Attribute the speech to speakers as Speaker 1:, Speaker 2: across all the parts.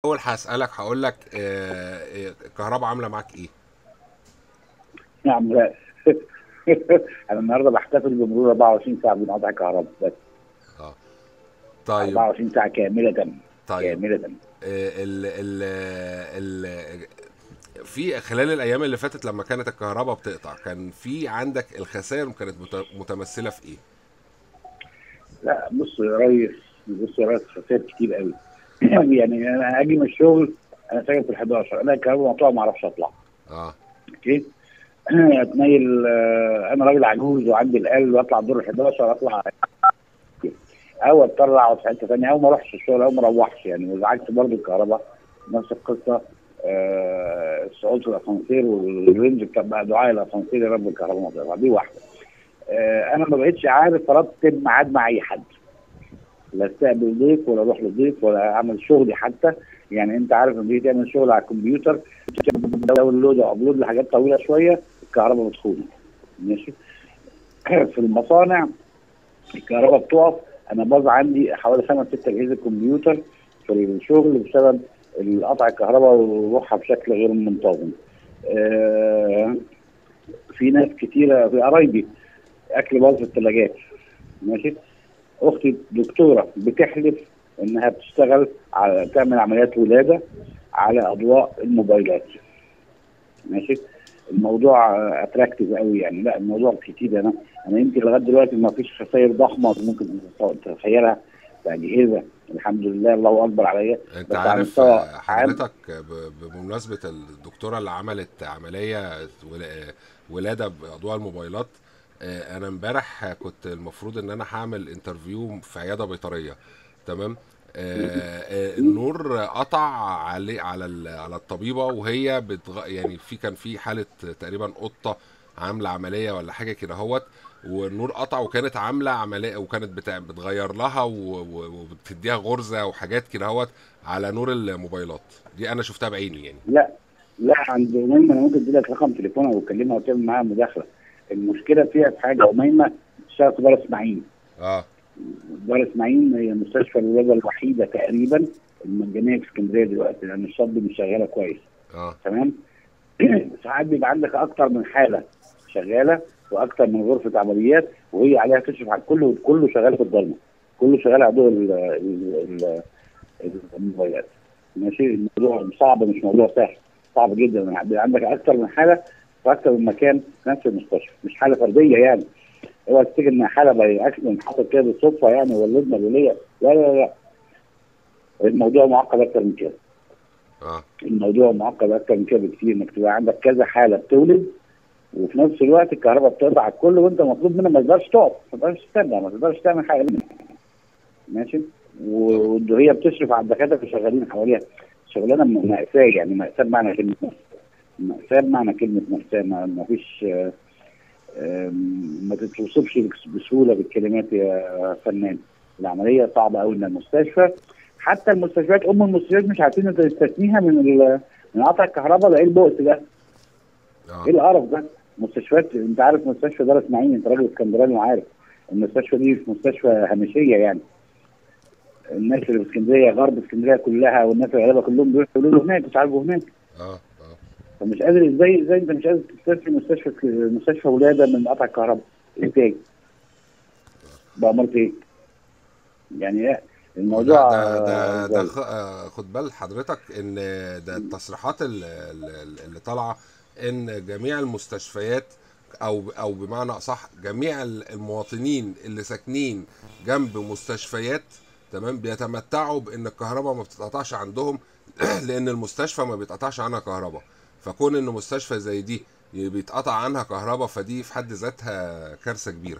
Speaker 1: اول هسالك هقول لك آه، آه، الكهرباء عامله معاك ايه
Speaker 2: نعم لا انا النهارده بحتفل بمرور 24 ساعه بدون قطع كهرباء بس
Speaker 1: اه طيب
Speaker 2: 24 ساعه كامله
Speaker 1: طيب
Speaker 2: كامله
Speaker 1: آه، ال ال ال في خلال الايام اللي فاتت لما كانت الكهرباء بتقطع كان في عندك الخسائر كانت مت- متمثله في ايه
Speaker 2: لا بص يا ريس بص يا ريس خسائر كتير قوي يعني انا اجي من الشغل انا ساكن في ال 11 انا الكهرباء مقطوعه ما اعرفش اطلع
Speaker 1: اه
Speaker 2: اوكي اتنيل آه، انا راجل عجوز وعندي القلب واطلع الدور ال 11 اطلع او اضطر اقعد في حته ثانيه او ما اروحش الشغل او ما اروحش يعني والعكس برضه الكهرباء نفس القصه آه، الصعود في الاسانسير والرينج بتاع بقى دعاء الاسانسير يا رب الكهرباء ما تقطع دي واحده آه، انا ما بقتش عارف ارتب ميعاد مع اي حد لا استقبل ضيف ولا اروح لضيف ولا اعمل شغلي حتى يعني انت عارف لما تيجي تعمل شغل على الكمبيوتر داونلود او ابلود لحاجات طويله شويه الكهرباء بتخون ماشي في المصانع الكهرباء بتقف انا باظ عندي حوالي خمس ست اجهزه كمبيوتر في الشغل بسبب قطع الكهرباء وروحها بشكل غير منتظم. آه في ناس كتيره في قرايبي اكل باظ في الثلاجات ماشي اختي دكتوره بتحلف انها بتشتغل على تعمل عمليات ولاده على اضواء الموبايلات ماشي الموضوع اتراكتيف قوي يعني لا الموضوع كتير انا انا يمكن لغايه دلوقتي ما فيش خسائر ضخمه ممكن تتخيلها في اجهزه الحمد لله الله اكبر عليا
Speaker 1: انت
Speaker 2: بس على
Speaker 1: عارف
Speaker 2: مستوى
Speaker 1: آه،
Speaker 2: عام
Speaker 1: حضرتك ب- بمناسبه الدكتوره اللي عملت عمليه ولا- ولاده باضواء الموبايلات آه، انا امبارح كنت المفروض ان انا هعمل انترفيو في عياده بيطريه تمام آه، آه، النور قطع عليه على ال- على الطبيبه وهي بتغ... يعني في كان في حاله تقريبا قطه عامله عمليه ولا حاجه كده اهوت والنور قطع وكانت عامله عمليه وكانت بتع... بتغير لها و... و... وبتديها غرزه وحاجات كده اهوت على نور الموبايلات دي انا شفتها بعيني يعني
Speaker 2: لا لا عند أميمة انا ممكن ادي لك رقم تليفونها واكلمها وتعمل معاها مداخله المشكله فيها في حاجه أميمة بتشتغل في دار اسماعيل
Speaker 1: اه
Speaker 2: دار اسماعيل هي مستشفى الولاده الوحيده تقريبا المجانيه في اسكندريه دلوقتي لان الشاب مش شغاله كويس
Speaker 1: اه
Speaker 2: تمام ساعات بيبقى عندك اكتر من حاله شغاله واكتر من غرفه عمليات وهي عليها تشرف على الكل وكله شغال في الضلمه كله شغال على ضوء ال- ال- ال- الموبايلات ماشي الموضوع صعب مش موضوع سهل صعب جدا بيبقى عندك اكتر من حاله في اكتر من مكان في نفس المستشفى مش حاله فرديه يعني اوعى تفتكر ان حاله باي اكسيدنت حصل كده بالصدفه يعني ولدنا وليه لا لا لا الموضوع معقد اكتر من كده
Speaker 1: اه
Speaker 2: الموضوع معقد اكتر من كده بكتير انك تبقى عندك كذا حاله بتولد وفي نفس الوقت الكهرباء بتقطع على الكل وانت مطلوب منك ما تقدرش تقف ما تقدرش تستنى ما تقدرش تعمل حاجه منها. ماشي و- وهي بتشرف على الدكاتره اللي شغالين حواليها شغلانه م- مأساة يعني مأساة بمعنى كلمة مأساة. مأساة بمعنى كلمة مأساة ما ما فيش آه، آم، ما تتوصفش بس- بسهولة بالكلمات يا فنان العملية صعبة قوي ان المستشفى حتى المستشفيات ام المستشفيات مش عارفين تستثنيها من ال- من قطع الكهرباء ده ايه البؤس ده؟
Speaker 1: اه
Speaker 2: ايه القرف ده؟ مستشفيات انت عارف مستشفى دار اسماعيل انت راجل اسكندراني وعارف المستشفى دي مش مستشفى هامشيه يعني الناس اللي في اسكندريه غرب اسكندريه كلها والناس الغلابه كلهم بيروحوا يقولوا له هناك بيتعالجوا هناك
Speaker 1: اه اه
Speaker 2: فمش قادر ازاي ازاي انت مش قادر تستثني مستشفى مستشفى ولاده من قطع الكهرباء ازاي؟ بأمارة ايه؟ يعني ايه الموضوع
Speaker 1: ده ده ده
Speaker 2: آه،
Speaker 1: خ- آه، خد بال حضرتك ان ده التصريحات ال- ال- اللي طالعه ان جميع المستشفيات او او بمعنى اصح جميع ال- المواطنين اللي ساكنين جنب مستشفيات تمام بيتمتعوا بان الكهرباء ما بتتقطعش عندهم لان المستشفى ما بيتقطعش عنها كهرباء فكون ان مستشفى زي دي بيتقطع عنها كهرباء فدي في حد ذاتها كارثه كبيره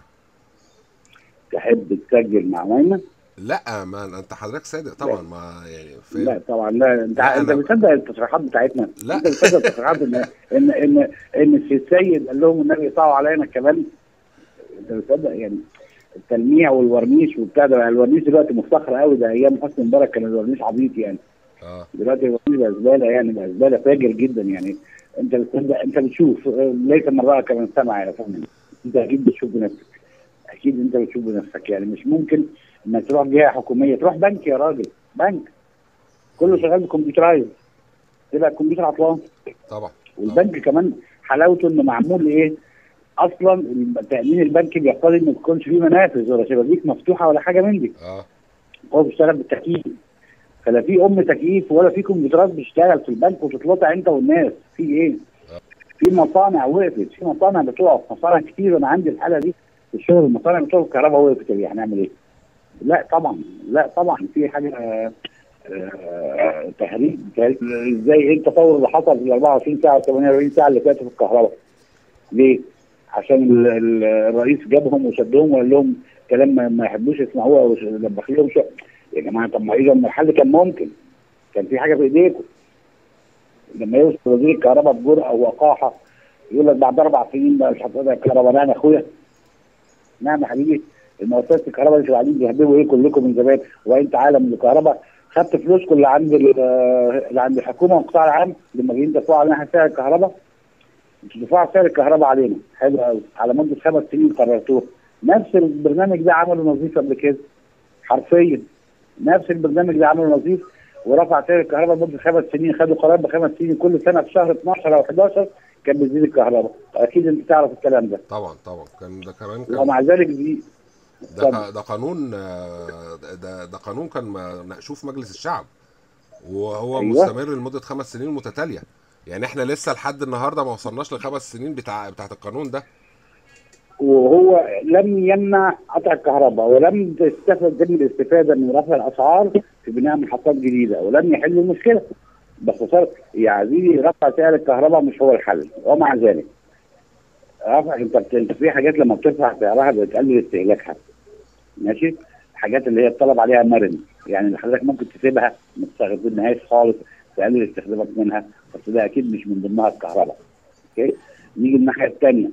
Speaker 2: تحب تسجل مع ميمة؟
Speaker 1: لا ما انت حضرتك صادق طبعا ما يعني فاهم
Speaker 2: لا طبعا لا انت
Speaker 1: لا،
Speaker 2: انت
Speaker 1: أنا-
Speaker 2: بتصدق التصريحات بتاعتنا
Speaker 1: لا.
Speaker 2: انت بتصدق التصريحات ان ان ان ان السيد قال لهم النبي يقطعوا علينا كمان انت بتصدق يعني التلميع والورنيش وبتاع ده الورنيش دلوقتي مفتخر قوي ده ايام حسني مبارك كان الورنيش عبيط يعني
Speaker 1: اه
Speaker 2: دلوقتي الورنيش بقى زباله يعني بقى زباله فاجر جدا يعني انت بتصدق انت بتشوف ليس من راى كمن سمع يا فندم انت اكيد بتشوف بنفسك اكيد انت بتشوف بنفسك يعني مش ممكن انك تروح جهه حكوميه تروح بنك يا راجل بنك كله شغال بكمبيوترايز تبقى الكمبيوتر عطلان
Speaker 1: طبعا
Speaker 2: والبنك كمان حلاوته انه معمول ايه اصلا التامين البنكي بيقتضي ان ما يكونش فيه منافذ ولا شبابيك مفتوحه ولا حاجه من دي
Speaker 1: اه
Speaker 2: هو بيشتغل بالتكييف فلا في ام تكييف ولا في كمبيوترات بتشتغل في البنك وتتلطع انت والناس في ايه؟ في مصانع وقفت في مصانع بتقف مصانع كتير انا عندي الحاله دي في الشغل المصانع بتوع الكهرباء وقفت طب هنعمل ايه؟ لا طبعا لا طبعا في حاجه آه، آه، تهريب تهريب. ازاي ايه التطور اللي حصل في ال 24 ساعه و 48 ساعه اللي فاتوا في الكهرباء؟ ليه؟ عشان ال- ال- الرئيس جابهم وشدهم وقال لهم كلام ما- ما يحبوش يسمعوه او لبخ لهم شو يا جماعه طب ما اذا الحل كان ممكن كان في حاجه في ايديكم لما يوصل وزير الكهرباء بجرأه ووقاحه يقول لك بعد اربع سنين بقى مش هتقطع الكهرباء نعم يا اخويا نعم يا حبيبي المؤسسات الكهرباء اللي قاعدين بيهببوا ايه كلكم من زمان وانت عالم الكهرباء خدت فلوسكم اللي عند ال- اللي عند الحكومه والقطاع العام لما جايين تدفعوا علينا سعر الكهرباء انتوا دفعوا سعر الكهرباء علينا حلو قوي على مده خمس سنين قررتوه نفس البرنامج ده عمله نظيف قبل كده حرفيا نفس البرنامج ده عمله نظيف ورفع سعر الكهرباء لمده خمس سنين خدوا قرار بخمس سنين كل سنه في شهر 12 او 11 كان بيزيد الكهرباء اكيد انت تعرف الكلام ده
Speaker 1: طبعا طبعا كان ده كمان كان
Speaker 2: ومع ذلك دي
Speaker 1: ده
Speaker 2: اتفضل.
Speaker 1: ق- ده قانون آه، ده ده قانون كان ما- ناقشوه في مجلس الشعب وهو
Speaker 2: أيوة.
Speaker 1: مستمر لمده خمس سنين متتاليه يعني احنا لسه لحد النهارده ما وصلناش لخمس سنين بتاع بتاعت القانون ده
Speaker 2: وهو لم يمنع قطع الكهرباء ولم تستفد من الاستفاده من رفع الاسعار في بناء محطات جديده ولم يحل المشكله باختصار يا عزيزي رفع سعر الكهرباء مش هو الحل ومع ذلك رفع انت بت- انت في حاجات لما بترفع سعرها بتقلل استهلاكها ماشي الحاجات اللي هي الطلب عليها مرن يعني اللي حضرتك ممكن تسيبها ما تستخدمهاش خالص تقلل استخدامك منها بس ده اكيد مش من ضمنها الكهرباء اوكي نيجي الناحيه الثانيه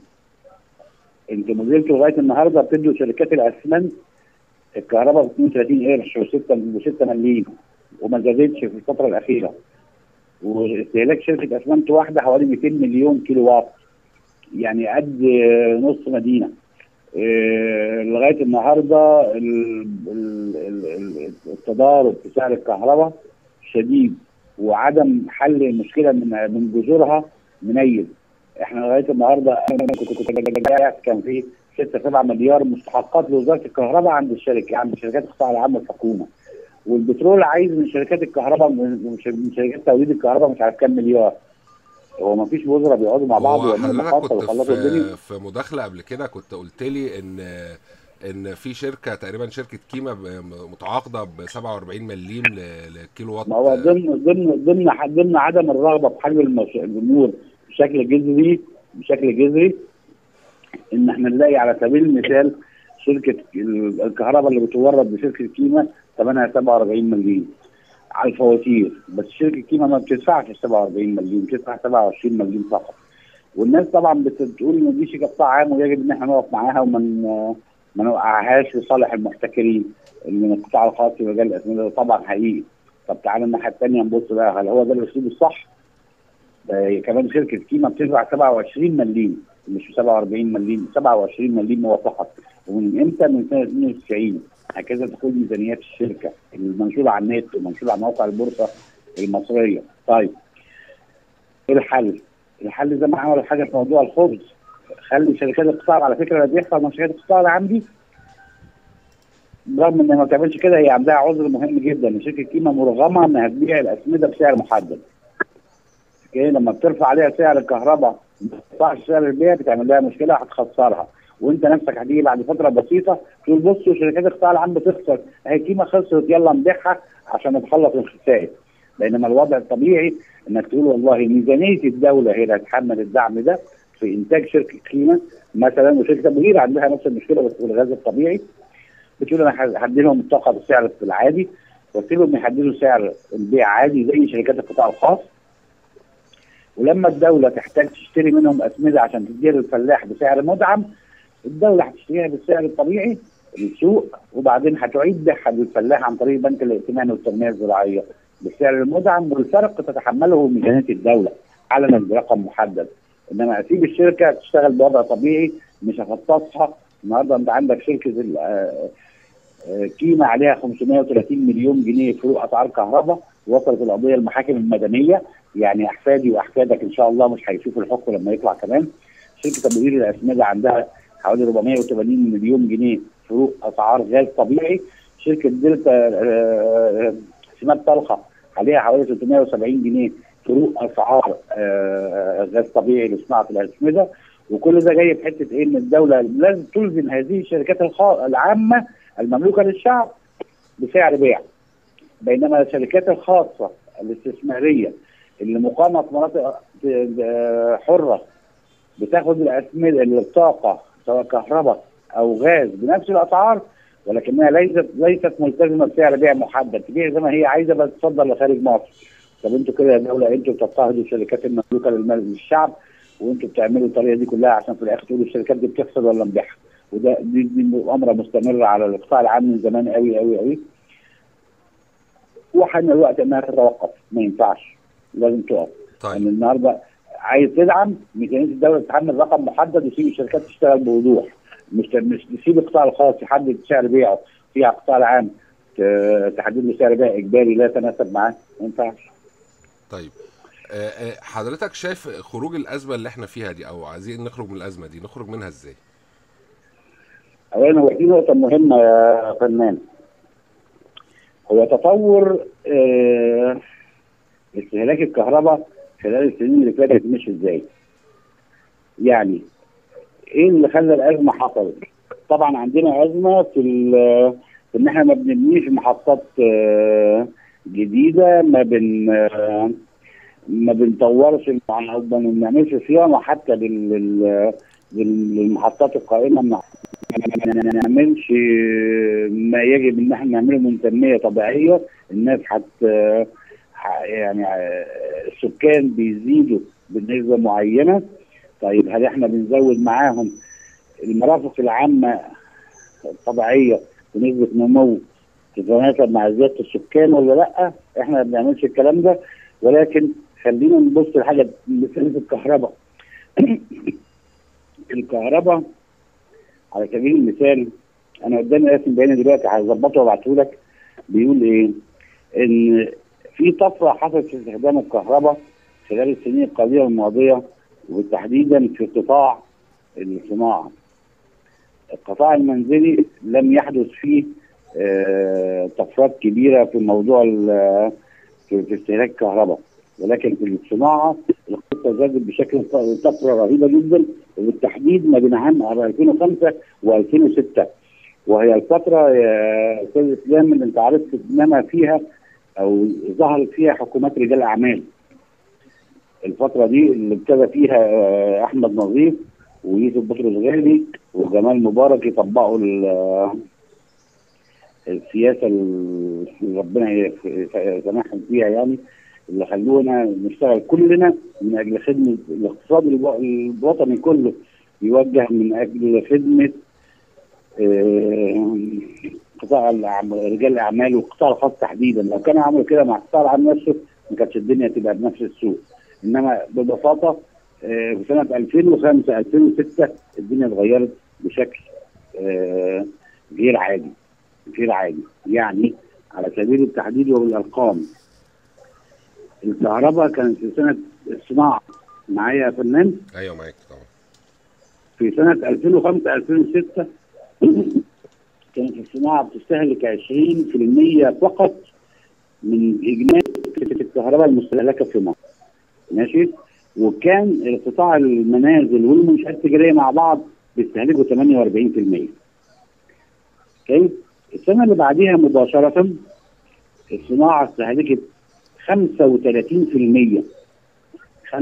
Speaker 2: انتوا ما زلتوا لغايه النهارده بتدوا شركات الاسمنت الكهرباء ب 32 قرش و6 و6 مليم وما زادتش في الفتره الاخيره واستهلاك شركه اسمنت واحده حوالي 200 مليون كيلو واط يعني قد نص مدينه إيه، لغايه النهارده ال- ال- ال- ال- التضارب في سعر الكهرباء شديد وعدم حل المشكله من من جذورها منيل احنا لغايه النهارده أنا كنت كنت كان في 6 7 مليار مستحقات لوزاره الكهرباء عند الشركه عند شركات القطاع العام الحكومه والبترول عايز من شركات الكهرباء من من ش- من شركات توليد الكهرباء مش عارف كام مليار هو ما فيش وزراء بيقعدوا مع بعض
Speaker 1: هو
Speaker 2: ويعملوا
Speaker 1: حضرتك
Speaker 2: مخاطر
Speaker 1: كنت
Speaker 2: ويخلصوا الدنيا
Speaker 1: في في مداخله قبل كده كنت قلت لي ان ان في شركه تقريبا شركه كيما ب- متعاقده ب 47 مليم ل- للكيلو وات
Speaker 2: ما هو ضمن ضمن ضمن ضمن عدم الرغبه في حل المش- الامور بشكل جذري بشكل جذري ان احنا نلاقي على سبيل المثال شركه ال- الكهرباء اللي بتورد بشركه كيما ثمنها 47 مليون على الفواتير بس شركه كيما ما بتدفعش 47 مليون بتدفع 27 مليون فقط والناس طبعا بتقول ان دي شركه قطاع عام ويجب ان احنا نقف معاها وما ن- ما نوقعهاش لصالح المحتكرين اللي من القطاع الخاص في مجال الاسمده ده طبعا حقيقي طب تعالى الناحيه الثانيه نبص بقى هل هو ده الاسلوب الصح؟ ده كمان شركه كيما بتدفع 27 مليم مش 47 مليم 27 مليم هو فقط ومن امتى؟ من سنه 92 هكذا تكون ميزانيات الشركه المنشوره على النت ومنشوره على موقع البورصه المصريه طيب ايه الحل؟ الحل زي ما عملوا حاجه في موضوع الخبز خلي شركات القطاع على فكره اللي بيحصل مع شركات القطاع العام دي رغم انها ما بتعملش كده هي عندها عذر مهم جدا ان شركه كيما مرغمه انها تبيع الاسمده بسعر محدد. اوكي لما بترفع عليها سعر الكهرباء ما بترفعش سعر البيع بتعمل لها مشكله هتخسرها وانت نفسك هتيجي بعد فتره بسيطه تقول بصوا شركات القطاع العام بتخسر هي كيما خسرت يلا نبيعها عشان نتخلص من الخسائر بينما الوضع الطبيعي انك تقول والله ميزانيه الدوله هي اللي هتحمل الدعم ده في انتاج شركه كيما مثلا وشركه ابو قير عندها نفس المشكله بس في الغاز الطبيعي بتقول انا هدي لهم الطاقه بالسعر العادي واسيبهم يحددوا سعر البيع عادي زي شركات القطاع الخاص ولما الدوله تحتاج تشتري منهم اسمده عشان تديها للفلاح بسعر مدعم الدوله هتشتريها بالسعر الطبيعي للسوق وبعدين هتعيد بيعها للفلاح عن طريق بنك الائتمان والتنميه الزراعيه بالسعر المدعم والفرق تتحمله ميزانيه الدوله علنا برقم محدد انما اسيب الشركه تشتغل بوضع طبيعي مش هفطسها النهارده انت عندك شركه ال- آه، آه، قيمه عليها 530 مليون جنيه فروق اسعار كهرباء وصلت القضيه المحاكم المدنيه يعني احفادي واحفادك ان شاء الله مش هيشوفوا الحكم لما يطلع كمان شركه تمويل الاسمده عندها حوالي 480 مليون جنيه فروق اسعار غاز طبيعي شركه دلتا آه، سمات طلخه عليها حوالي 370 جنيه فروق اسعار آه، غاز طبيعي لصناعه الاسمده وكل ده جاي في حته ايه ان الدوله لازم تلزم هذه الشركات الخا- العامه المملوكه للشعب بسعر بيع بينما الشركات الخاصه الاستثماريه اللي مقامه في مناطق آه، حره بتاخد الاسمده الطاقه سواء كهرباء او غاز بنفس الاسعار ولكنها ليست ليست ملتزمه بسعر بيع محدد تبيع زي ما هي عايزه بس تصدر لخارج مصر طب انتوا كده يا دوله انتوا بتضطهدوا الشركات المملوكه للم- للشعب وانتوا بتعملوا الطريقه دي كلها عشان في الاخر تقولوا الشركات دي بتخسر ولا مبيعها وده دي, دي مؤامره مستمره على القطاع العام من زمان قوي قوي قوي وحان الوقت انها تتوقف ما ينفعش لازم تقف يعني
Speaker 1: طيب
Speaker 2: النهارده عايز تدعم ميزانيه الدوله تتحمل رقم محدد وتسيب الشركات تشتغل بوضوح مش مش تسيب القطاع الخاص يحدد سعر بيعه فيها القطاع العام ت- تحدد له سعر بيع اجباري لا يتناسب معاه ما ينفعش
Speaker 1: طيب آه، آه، حضرتك شايف خروج الازمه اللي احنا فيها دي او عايزين نخرج من الازمه دي نخرج منها ازاي
Speaker 2: اولا هو في نقطه مهمه يا فنان هو تطور آه، استهلاك الكهرباء خلال السنين اللي فاتت مش ازاي يعني ايه اللي خلى الازمه حصلت طبعا عندنا ازمه في ال- في ان احنا ما بنبنيش محطات آه، جديده ما بن آه، ما بنطورش المع- او ما بنعملش صيانه حتى لل- لل- لل- للمحطات القائمه ما ما نعملش ما يجب ان احنا نعمله من تنميه طبيعيه الناس حت ح- يعني السكان بيزيدوا بنسبه معينه طيب هل احنا بنزود معاهم المرافق العامه الطبيعيه بنسبه نمو تتناسب مع زياده السكان ولا لا؟ احنا ما بنعملش الكلام ده ولكن خلينا نبص لحاجه مثل الكهرباء الكهرباء على سبيل المثال انا قدامي رسم بياني دلوقتي هظبطه وابعته لك بيقول ايه؟ ان في طفره حصلت في استخدام الكهرباء خلال السنين القليله الماضيه وتحديدا في قطاع الصناعه. القطاع المنزلي لم يحدث فيه آه، طفرات كبيره في موضوع ال- في في استهلاك الكهرباء ولكن في الصناعه القصه زادت بشكل طفره رهيبه جدا وبالتحديد ما بين عام 2005 و2006 وهي الفتره يا استاذ اسلام اللي انت عرفت انما فيها او ظهرت فيها حكومات رجال اعمال الفتره دي اللي ابتدى فيها آه، احمد نظيف ويوسف بطرس غالي وجمال مبارك يطبقوا ال- السياسه اللي ربنا يسامحهم فيها يعني اللي خلونا نشتغل كلنا من اجل خدمه الاقتصاد الو- الوطني كله يوجه من اجل خدمه آه، قطاع الأعم- رجال الاعمال والقطاع الخاص تحديدا لو كانوا عملوا كده مع القطاع العام نفسه ما كانتش الدنيا تبقى بنفس السوق انما ببساطه آه، في سنه 2005 2006 الدنيا اتغيرت بشكل آه، غير عادي غير عادي يعني على سبيل التحديد وبالارقام الكهرباء كانت في سنه الصناعه معايا يا فنان
Speaker 1: ايوه معاك طبعا
Speaker 2: في سنه 2005 2006 كانت الصناعه بتستهلك 20% فقط من اجمالي الكهرباء المستهلكه في مصر ماشي وكان قطاع المنازل والمنشات التجاريه مع بعض بيستهلكوا 48% اوكي السنه اللي بعديها مباشره الصناعه استهلكت 35% 35%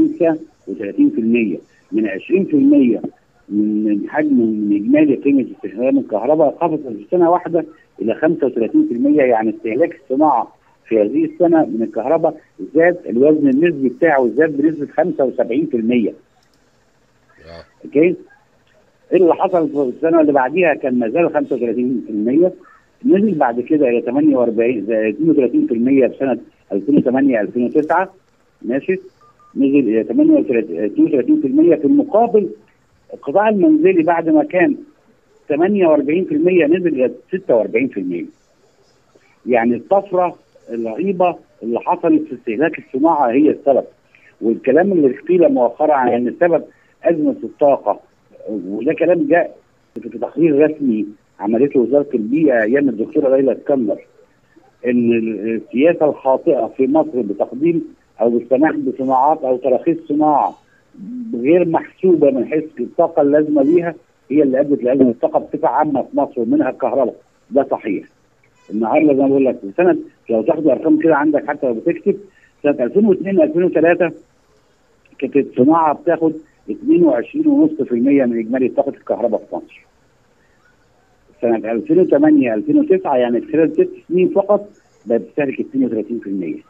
Speaker 2: من 20% من حجم من اجمالي قيمه استخدام الكهرباء قفزت في سنه واحده الى 35% يعني استهلاك الصناعه في هذه السنه من الكهرباء زاد الوزن النسبي بتاعه زاد بنسبه 75%
Speaker 1: اه
Speaker 2: اوكي ايه اللي حصل في السنه اللي بعديها كان ما زال 35% نزل بعد كده الى 48 زي 32% في سنه 2008 2009 ماشي نزل الى 38 32% في المقابل القطاع المنزلي بعد ما كان 48% نزل الى 46% يعني الطفره الرهيبه اللي حصلت في استهلاك الصناعه هي السبب والكلام اللي قيل مؤخرا عن ان السبب ازمه الطاقه وده كلام جاء في تقرير رسمي عملته وزاره البيئه ايام الدكتوره ليلى اسكندر ان السياسه الخاطئه في مصر بتقديم او بالسماح بصناعات او تراخيص صناعه غير محسوبه من حيث الطاقه اللازمه ليها هي اللي ادت لازمه الطاقه بصفه عامه في مصر ومنها الكهرباء ده صحيح النهارده زي ما بقول لك سنه لو تاخد ارقام كده عندك حتى لو بتكتب سنه 2002 2003 كانت الصناعه بتاخد 22.5% من اجمالي طاقه الكهرباء في مصر. سنه 2008 2009 يعني في خلال ست سنين فقط بقت بتستهلك 32%.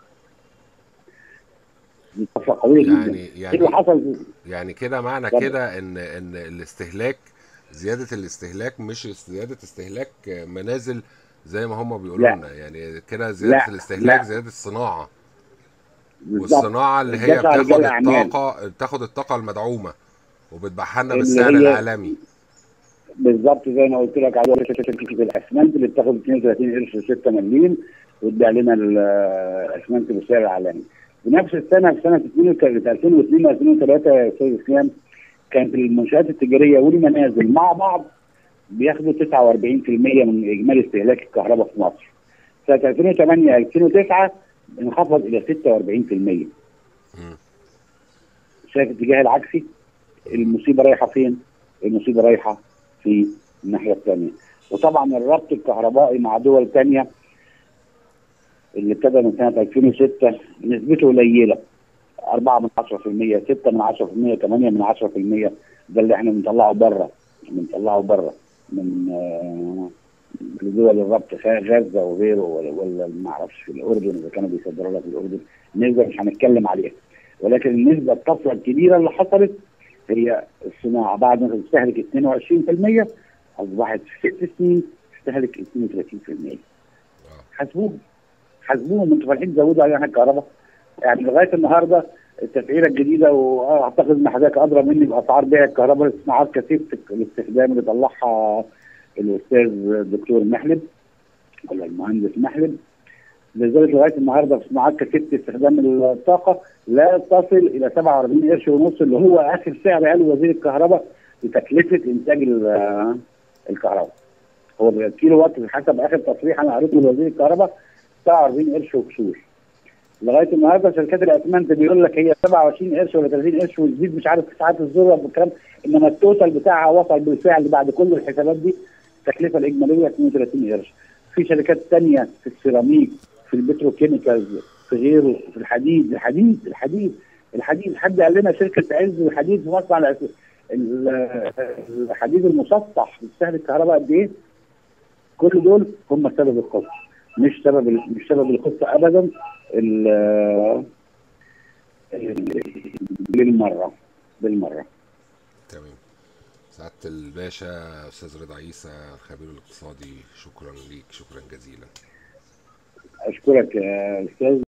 Speaker 2: دي طفره قويه جدا.
Speaker 1: يعني
Speaker 2: ايه اللي
Speaker 1: يعني
Speaker 2: حصل؟
Speaker 1: يعني كده معنى
Speaker 2: اتفضل.
Speaker 1: كده ان ان الاستهلاك زياده الاستهلاك مش زياده استهلاك منازل زي ما هم بيقولوا
Speaker 2: لا.
Speaker 1: لنا يعني كده زياده
Speaker 2: لا،
Speaker 1: الاستهلاك
Speaker 2: لا.
Speaker 1: زياده الصناعه
Speaker 2: بالظبط
Speaker 1: والصناعه اللي هي
Speaker 2: بالذات على
Speaker 1: بتاخد
Speaker 2: رجال الأعمال.
Speaker 1: الطاقه بتاخد الطاقه المدعومه وبتبيعها لنا
Speaker 2: اللي
Speaker 1: بالسعر
Speaker 2: هي-
Speaker 1: العالمي
Speaker 2: بالظبط زي ما قلت لك على شركه الاسمنت اللي بتاخد 32 قرش و6 مليم وتبيع لنا الاسمنت بالسعر العالمي. في نفس السنه في سنه 2002 2003 يا استاذ اسلام كانت المنشات التجاريه والمنازل مع بعض بياخدوا 49% من اجمالي استهلاك الكهرباء في مصر. سنه 2008 2009 انخفض الى 46%.
Speaker 1: مم.
Speaker 2: شايف الاتجاه العكسي المصيبه رايحه فين؟ المصيبه رايحه في الناحيه الثانيه وطبعا الربط الكهربائي مع دول ثانيه اللي ابتدى من سنه 2006 نسبته قليله 4 من 10% 6 من 10% 8 من 10% ده اللي احنا بنطلعه بره بنطلعه بره من آه، دول الربط خ- غزه وغيره ولا, ولا ما اعرفش في الاردن اذا كانوا بيصدروا لك الاردن النسبه مش هنتكلم عليها ولكن النسبه الطفره الكبيره اللي حصلت هي الصناعه بعد ما تستهلك 22% اصبحت في ست سنين تستهلك 32% حاسبوهم حاسبوهم انتوا فالحين تزودوا علينا الكهرباء يعني لغايه النهارده التسعيره الجديده واعتقد ان حضرتك ادرى مني باسعار بيع الكهرباء للصناعات كثيفه الاستخدام اللي طلعها الاستاذ الدكتور محلب ولا المهندس محلب لذلك لغايه النهارده في صناعات كثيفه استخدام الطاقه لا تصل الى 47 قرش ونص اللي هو اخر سعر قاله وزير الكهرباء لتكلفه انتاج ال- الكهرباء. هو بالكيلو وات حسب اخر تصريح انا قريته لوزير الكهرباء 47 قرش وكسور. لغايه النهارده شركات الاسمنت بيقول لك هي 27 قرش ولا 30 قرش وتزيد مش عارف في ساعات الذره والكلام انما التوتال بتاعها وصل بالفعل بعد كل الحسابات دي التكلفه الاجماليه 32 قرش. في شركات ثانيه في السيراميك في البتروكيميكالز في غيره في الحديد الحديد الحديد الحديد حد قال لنا شركه عز الحديد في مصنع الأس- ال- الحديد المسطح بيستهلك كهرباء قد ايه؟ كل دول هم سبب القصه مش سبب ال- مش سبب القصه ابدا ال- ال- بالمره بالمره
Speaker 1: تمام سعاده الباشا استاذ رضا عيسى الخبير الاقتصادي شكرا ليك شكرا جزيلا
Speaker 2: اشكرك يا استاذ